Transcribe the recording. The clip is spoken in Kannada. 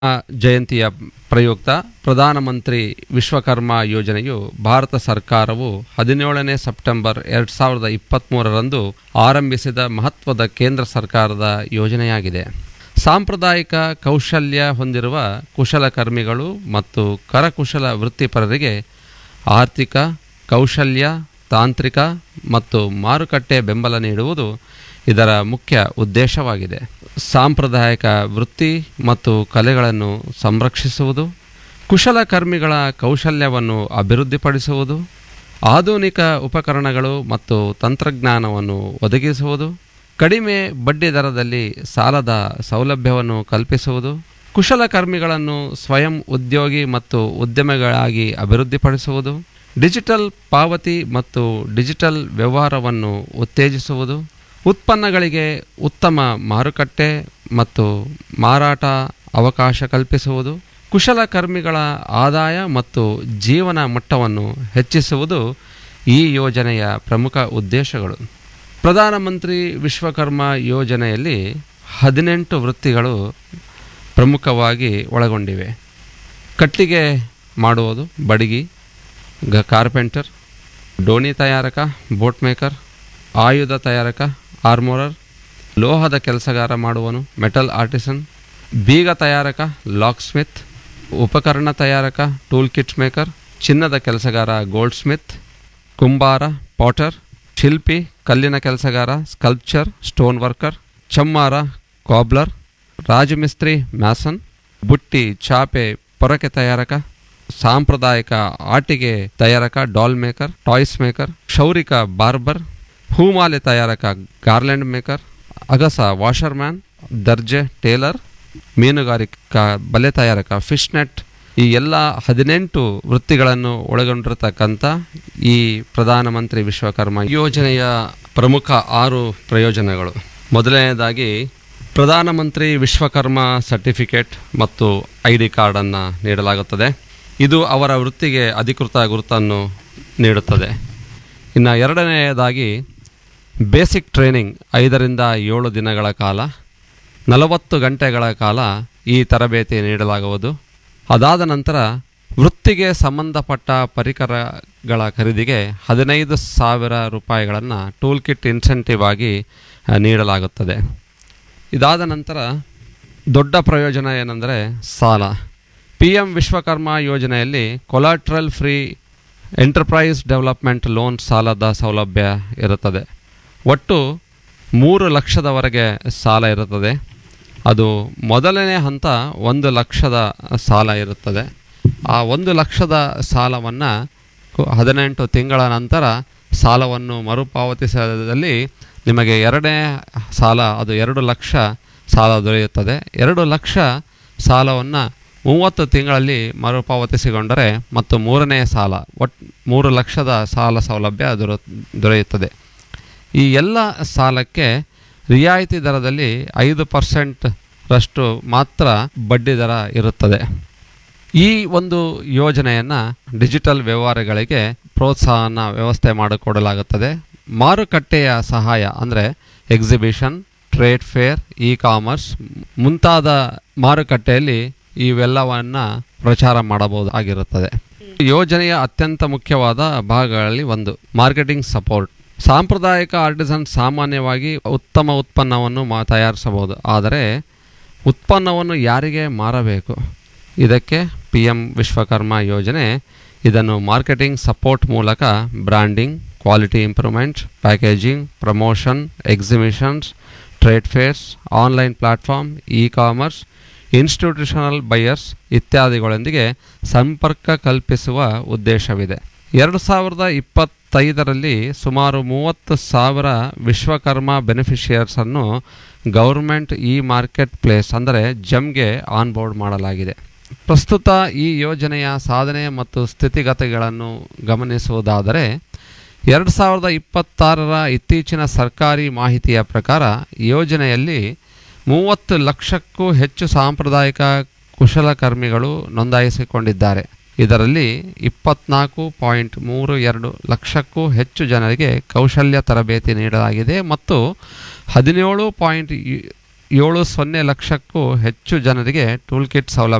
ಜಯಂತಿಯ ಪ್ರಯುಕ್ತ ಪ್ರಧಾನಮಂತ್ರಿ ವಿಶ್ವಕರ್ಮ ಯೋಜನೆಯು ಭಾರತ ಸರ್ಕಾರವು ಹದಿನೇಳನೇ ಸೆಪ್ಟೆಂಬರ್ ಎರಡು ಸಾವಿರದ ಇಪ್ಪತ್ತ್ಮೂರರಂದು ಆರಂಭಿಸಿದ ಮಹತ್ವದ ಕೇಂದ್ರ ಸರ್ಕಾರದ ಯೋಜನೆಯಾಗಿದೆ ಸಾಂಪ್ರದಾಯಿಕ ಕೌಶಲ್ಯ ಹೊಂದಿರುವ ಕುಶಲಕರ್ಮಿಗಳು ಮತ್ತು ಕರಕುಶಲ ವೃತ್ತಿಪರರಿಗೆ ಆರ್ಥಿಕ ಕೌಶಲ್ಯ ತಾಂತ್ರಿಕ ಮತ್ತು ಮಾರುಕಟ್ಟೆ ಬೆಂಬಲ ನೀಡುವುದು ಇದರ ಮುಖ್ಯ ಉದ್ದೇಶವಾಗಿದೆ ಸಾಂಪ್ರದಾಯಿಕ ವೃತ್ತಿ ಮತ್ತು ಕಲೆಗಳನ್ನು ಸಂರಕ್ಷಿಸುವುದು ಕುಶಲಕರ್ಮಿಗಳ ಕೌಶಲ್ಯವನ್ನು ಅಭಿವೃದ್ಧಿಪಡಿಸುವುದು ಆಧುನಿಕ ಉಪಕರಣಗಳು ಮತ್ತು ತಂತ್ರಜ್ಞಾನವನ್ನು ಒದಗಿಸುವುದು ಕಡಿಮೆ ಬಡ್ಡಿ ದರದಲ್ಲಿ ಸಾಲದ ಸೌಲಭ್ಯವನ್ನು ಕಲ್ಪಿಸುವುದು ಕುಶಲಕರ್ಮಿಗಳನ್ನು ಸ್ವಯಂ ಉದ್ಯೋಗಿ ಮತ್ತು ಉದ್ಯಮಿಗಳಾಗಿ ಅಭಿವೃದ್ಧಿಪಡಿಸುವುದು ಡಿಜಿಟಲ್ ಪಾವತಿ ಮತ್ತು ಡಿಜಿಟಲ್ ವ್ಯವಹಾರವನ್ನು ಉತ್ತೇಜಿಸುವುದು ಉತ್ಪನ್ನಗಳಿಗೆ ಉತ್ತಮ ಮಾರುಕಟ್ಟೆ ಮತ್ತು ಮಾರಾಟ ಅವಕಾಶ ಕಲ್ಪಿಸುವುದು ಕುಶಲಕರ್ಮಿಗಳ ಆದಾಯ ಮತ್ತು ಜೀವನ ಮಟ್ಟವನ್ನು ಹೆಚ್ಚಿಸುವುದು ಈ ಯೋಜನೆಯ ಪ್ರಮುಖ ಉದ್ದೇಶಗಳು ಪ್ರಧಾನಮಂತ್ರಿ ವಿಶ್ವಕರ್ಮ ಯೋಜನೆಯಲ್ಲಿ ಹದಿನೆಂಟು ವೃತ್ತಿಗಳು ಪ್ರಮುಖವಾಗಿ ಒಳಗೊಂಡಿವೆ ಕಟ್ಟಿಗೆ ಮಾಡುವುದು ಬಡಗಿ ಗ ಕಾರ್ಪೆಂಟರ್ ಡೋಣಿ ತಯಾರಕ ಬೋಟ್ ಮೇಕರ್ ಆಯುಧ ತಯಾರಕ ಆರ್ಮೋರರ್ ಲೋಹದ ಕೆಲಸಗಾರ ಮಾಡುವನು ಮೆಟಲ್ ಆರ್ಟಿಸನ್ ಬೀಗ ತಯಾರಕ ಲಾಕ್ ಸ್ಮಿತ್ ಉಪಕರಣ ತಯಾರಕ ಟೂಲ್ ಕಿಟ್ ಮೇಕರ್ ಚಿನ್ನದ ಕೆಲಸಗಾರ ಗೋಲ್ಡ್ ಸ್ಮಿತ್ ಕುಂಬಾರ ಪಾಟರ್ ಶಿಲ್ಪಿ ಕಲ್ಲಿನ ಕೆಲಸಗಾರ ಸ್ಕಲ್ಪ್ಚರ್ ಸ್ಟೋನ್ ವರ್ಕರ್ ಚಮ್ಮಾರ ಕಾಬ್ಲರ್ ರಾಜಮಿಸ್ತ್ರಿ ಮ್ಯಾಸನ್ ಬುಟ್ಟಿ ಚಾಪೆ ಪೊರಕೆ ತಯಾರಕ ಸಾಂಪ್ರದಾಯಿಕ ಆಟಿಕೆ ತಯಾರಕ ಡಾಲ್ ಮೇಕರ್ ಟಾಯ್ಸ್ ಮೇಕರ್ ಕ್ಷೌರಿಕ ಬಾರ್ಬರ್ ಹೂಮಾಲೆ ತಯಾರಕ ಗಾರ್ಲೆಂಡ್ ಮೇಕರ್ ಅಗಸ ವಾಷರ್ಮ್ಯಾನ್ ದರ್ಜೆ ಟೇಲರ್ ಮೀನುಗಾರಿಕಾ ಬಲೆ ತಯಾರಕ ಫಿಶ್ ನೆಟ್ ಈ ಎಲ್ಲ ಹದಿನೆಂಟು ವೃತ್ತಿಗಳನ್ನು ಒಳಗೊಂಡಿರತಕ್ಕಂಥ ಈ ಪ್ರಧಾನಮಂತ್ರಿ ವಿಶ್ವಕರ್ಮ ಯೋಜನೆಯ ಪ್ರಮುಖ ಆರು ಪ್ರಯೋಜನಗಳು ಮೊದಲನೆಯದಾಗಿ ಪ್ರಧಾನಮಂತ್ರಿ ವಿಶ್ವಕರ್ಮ ಸರ್ಟಿಫಿಕೇಟ್ ಮತ್ತು ಐ ಡಿ ಕಾರ್ಡನ್ನು ನೀಡಲಾಗುತ್ತದೆ ಇದು ಅವರ ವೃತ್ತಿಗೆ ಅಧಿಕೃತ ಗುರುತನ್ನು ನೀಡುತ್ತದೆ ಇನ್ನು ಎರಡನೆಯದಾಗಿ ಬೇಸಿಕ್ ಟ್ರೈನಿಂಗ್ ಐದರಿಂದ ಏಳು ದಿನಗಳ ಕಾಲ ನಲವತ್ತು ಗಂಟೆಗಳ ಕಾಲ ಈ ತರಬೇತಿ ನೀಡಲಾಗುವುದು ಅದಾದ ನಂತರ ವೃತ್ತಿಗೆ ಸಂಬಂಧಪಟ್ಟ ಪರಿಕರಗಳ ಖರೀದಿಗೆ ಹದಿನೈದು ಸಾವಿರ ರೂಪಾಯಿಗಳನ್ನು ಟೂಲ್ ಕಿಟ್ ಇನ್ಸೆಂಟಿವ್ ಆಗಿ ಆ, ನೀಡಲಾಗುತ್ತದೆ ಇದಾದ ನಂತರ ದೊಡ್ಡ ಪ್ರಯೋಜನ ಏನೆಂದರೆ ಸಾಲ ಪಿ ಎಂ ವಿಶ್ವಕರ್ಮ ಯೋಜನೆಯಲ್ಲಿ collateral free enterprise development loan ಸಾಲದ ಸೌಲಭ್ಯ ಇರುತ್ತದೆ ಒಟ್ಟು ಮೂರು ಲಕ್ಷದವರೆಗೆ ಸಾಲ ಇರುತ್ತದೆ ಅದು ಮೊದಲನೇ ಹಂತ ಒಂದು ಲಕ್ಷದ ಸಾಲ ಇರುತ್ತದೆ ಆ ಒಂದು ಲಕ್ಷದ ಸಾಲವನ್ನು ಹದಿನೆಂಟು ತಿಂಗಳ ನಂತರ ಸಾಲವನ್ನು ಮರುಪಾವತಿಸದಲ್ಲಿ ನಿಮಗೆ ಎರಡನೇ ಸಾಲ ಅದು ಎರಡು ಲಕ್ಷ ಸಾಲ ದೊರೆಯುತ್ತದೆ ಎರಡು ಲಕ್ಷ ಸಾಲವನ್ನು ಮೂವತ್ತು ತಿಂಗಳಲ್ಲಿ ಮರುಪಾವತಿಸಿಕೊಂಡರೆ ಮತ್ತು ಮೂರನೇ ಸಾಲ ಒಟ್ ಮೂರು ಲಕ್ಷದ ಸಾಲ ಸೌಲಭ್ಯ ದೊರ ದೊರೆಯುತ್ತದೆ ಈ ಎಲ್ಲ ಸಾಲಕ್ಕೆ ರಿಯಾಯಿತಿ ದರದಲ್ಲಿ ಐದು ಪರ್ಸೆಂಟ್ ರಷ್ಟು ಮಾತ್ರ ಬಡ್ಡಿ ದರ ಇರುತ್ತದೆ ಈ ಒಂದು ಯೋಜನೆಯನ್ನು ಡಿಜಿಟಲ್ ವ್ಯವಹಾರಗಳಿಗೆ ಪ್ರೋತ್ಸಾಹನ ವ್ಯವಸ್ಥೆ ಮಾಡಿಕೊಡಲಾಗುತ್ತದೆ ಮಾರುಕಟ್ಟೆಯ ಸಹಾಯ ಅಂದರೆ exhibition trade fair E commerce ಮುಂತಾದ ಮಾರುಕಟ್ಟೆಯಲ್ಲಿ ಇವೆಲ್ಲವನ್ನು ಪ್ರಚಾರ ಮಾಡಬಹುದಾಗಿರುತ್ತದೆ ಯೋಜನೆಯ ಅತ್ಯಂತ ಮುಖ್ಯವಾದ ಭಾಗಗಳಲ್ಲಿ ಒಂದು ಮಾರ್ಕೆಟಿಂಗ್ ಸಪೋರ್ಟ್ ಸಾಂಪ್ರದಾಯಿಕ ಆರ್ಟಿಸನ್ ಸಾಮಾನ್ಯವಾಗಿ ಉತ್ತಮ ಉತ್ಪನ್ನವನ್ನು ಮಾ ತಯಾರಿಸಬಹುದು ಆದರೆ ಉತ್ಪನ್ನವನ್ನು ಯಾರಿಗೆ ಮಾರಬೇಕು ಇದಕ್ಕೆ ಪಿ ಎಂ ವಿಶ್ವಕರ್ಮ ಯೋಜನೆ ಇದನ್ನು ಮಾರ್ಕೆಟಿಂಗ್ ಸಪೋರ್ಟ್ ಮೂಲಕ branding quality improvement packaging promotion exhibitions trade fairs online platform E commerce institutional buyers ಇತ್ಯಾದಿಗಳೊಂದಿಗೆ ಸಂಪರ್ಕ ಕಲ್ಪಿಸುವ ಉದ್ದೇಶವಿದೆ ಎರಡು ಸಾವಿರದ ಇಪ್ಪತ್ತೈದರಲ್ಲಿ ಸುಮಾರು ಮೂವತ್ತು ಸಾವಿರ ವಿಶ್ವಕರ್ಮ ಬೆನಿಫಿಷಿಯರ್ಸನ್ನು ಗೌರ್ಮೆಂಟ್ ಇ ಮಾರ್ಕೆಟ್ ಪ್ಲೇಸ್ ಅಂದರೆ ಜಮ್ಗೆ ಆನ್ಬೋರ್ಡ್ ಮಾಡಲಾಗಿದೆ ಪ್ರಸ್ತುತ ಈ ಯೋಜನೆಯ ಸಾಧನೆ ಮತ್ತು ಸ್ಥಿತಿಗತಿಗಳನ್ನು ಗಮನಿಸುವುದಾದರೆ ಎರಡು ಸಾವಿರದ ಇಪ್ಪತ್ತಾರರ ಇತ್ತೀಚಿನ ಸರ್ಕಾರಿ ಮಾಹಿತಿಯ ಪ್ರಕಾರ ಯೋಜನೆಯಲ್ಲಿ ಮೂವತ್ತು ಲಕ್ಷಕ್ಕೂ ಹೆಚ್ಚು ಸಾಂಪ್ರದಾಯಿಕ ಕುಶಲಕರ್ಮಿಗಳು ನೋಂದಾಯಿಸಿಕೊಂಡಿದ್ದಾರೆ ಇದರಲ್ಲಿ ಇಪ್ಪತ್ನಾಲ್ಕು ಪಾಯಿಂಟ್ ಮೂರು ಎರಡು ಲಕ್ಷಕ್ಕೂ ಹೆಚ್ಚು ಜನರಿಗೆ ಕೌಶಲ್ಯ ತರಬೇತಿ ನೀಡಲಾಗಿದೆ ಮತ್ತು ಹದಿನೇಳು ಪಾಯಿಂಟ್ ಏಳು ಸೊನ್ನೆ ಲಕ್ಷಕ್ಕೂ ಹೆಚ್ಚು ಜನರಿಗೆ ಟೂಲ್ ಕಿಟ್ ಸೌಲಭ್ಯ